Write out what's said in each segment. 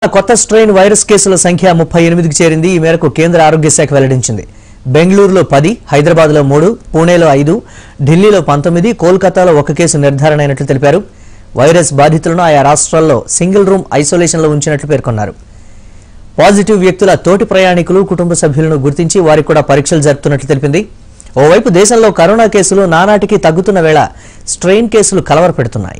కొత్త strain virus కేసుల సంఖ్య ముప్పై ఎనిమిదికి చేరింది ఈ మేరకు కేంద్ర ఆరోగ్య శాఖ వెల్లడించింది బెంగళూరులో పది హైదరాబాద్లో మూడు పూణేలో ఐదు ఢిల్లీలో పంతొమ్మిది కోల్కతాలో ఒక కేసు నిర్ధారణ అయినట్లు తెలిపారు వైరస్ బాధితులను ఆయా రాష్ట్రాల్లో సింగిల్ రూమ్ ఐసోలేషన్లో ఉంచినట్లు పేర్కొన్నారు పాజిటివ్ వ్యక్తుల తోటి ప్రయాణికులు కుటుంబ సభ్యులను గుర్తించి వారికి కూడా పరీక్షలు జరుపుతున్నట్లు తెలిపింది ఓవైపు దేశంలో కరోనా కేసులు నానాటికి తగ్గుతున్న వేళ స్ట్రెయిన్ కేసులు కలవరపెడుతున్నాయి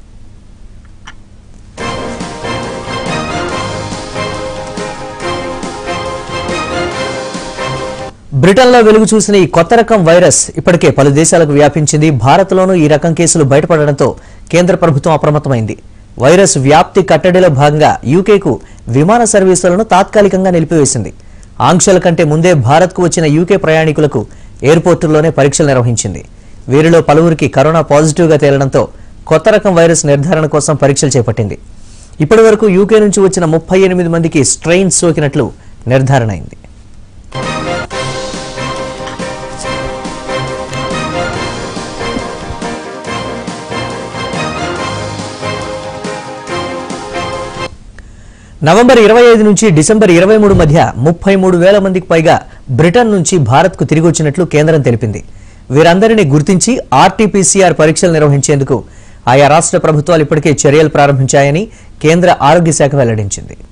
బ్రిటన్లో వెలుగు చూసిన ఈ కొత్త రకం వైరస్ ఇప్పటికే పలు దేశాలకు వ్యాపించింది భారత్లోనూ ఈ రకం కేసులు బయటపడడంతో కేంద్ర ప్రభుత్వం అప్రమత్తమైంది వైరస్ వ్యాప్తి కట్టడిలో భాగంగా యూకేకు విమాన సర్వీసులను తాత్కాలికంగా నిలిపివేసింది ఆంక్షల కంటే ముందే భారత్కు వచ్చిన యూకే ప్రయాణికులకు ఎయిర్పోర్టుల్లోనే పరీక్షలు నిర్వహించింది వీరిలో పలువురికి కరోనా పాజిటివ్గా తేలడంతో కొత్త రకం వైరస్ నిర్ధారణ కోసం పరీక్షలు చేపట్టింది ఇప్పటి వరకు యూకే నుంచి వచ్చిన ముప్పై ఎనిమిది మందికి స్ట్రెయిన్ సోకినట్లు నిర్ధారణ అయింది నవంబర్ ఇరవై ఐదు నుంచి డిసెంబర్ ఇరవై మూడు మధ్య ముప్పై మూడు వేల మందికి పైగా బ్రిటన్ నుంచి భారత్కు తిరిగి వచ్చినట్లు కేంద్రం తెలిపింది వీరందరినీ గుర్తించి ఆర్టీపీసీఆర్ పరీక్షలు నిర్వహించేందుకు ఆయా రాష్ట్ర ప్రభుత్వాలు ఇప్పటికే చర్యలు ప్రారంభించాయని కేంద్ర ఆరోగ్య శాఖ వెల్లడించింది